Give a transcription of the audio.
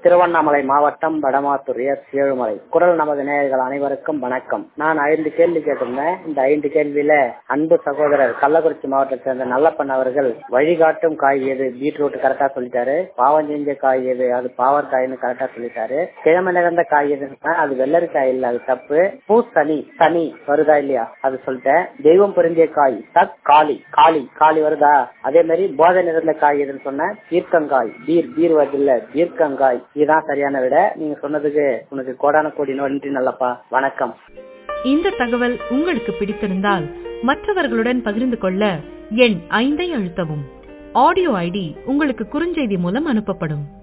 திருவண்ணாமலை மாவட்டம் வடமாத்தூர் எஸ் ஏழுமலை குரல் நமது நேயர்கள் அனைவருக்கும் வணக்கம் நான் ஐந்து கேள்வி கேட்டிருந்தேன் இந்த ஐந்து கேள்வியில அன்பு சகோதரர் கள்ளக்குறிச்சி மாவட்டத்தை சேர்ந்த நல்லப்பன் அவர்கள் வழிகாட்டும் காய் எது பீட்ரூட் கரெக்டா சொல்லிட்டாரு பாவம் செஞ்ச காய் எது அது பாவற்காய்னு கரெக்டா சொல்லிட்டாரு கிழமை நிறந்த காய் எதுன்னா அது வெள்ளரிக்காய் இல்ல அது தப்பு பூ சனி சனி வருதா இல்லையா அது சொல்லிட்டேன் தெய்வம் பொருந்திய காய் தக் காளி காளி காளி வருதா அதே மாதிரி போதை நிறந்த காய் எதுன்னு சொன்ன பீர்க்கங்காய் பீர் பீர் வருது இல்ல பீர்க்கங்காய் இதுதான் சரியான விட நீங்க சொன்னதுக்கு உனக்கு கோடான கோடி நன்றி நல்லப்பா வணக்கம் இந்த தகவல் உங்களுக்கு பிடித்திருந்தால் மற்றவர்களுடன் பகிர்ந்து கொள்ள எண் ஐந்தை அழுத்தவும் ஆடியோ ஐடி உங்களுக்கு குறுஞ்செய்தி மூலம் அனுப்பப்படும்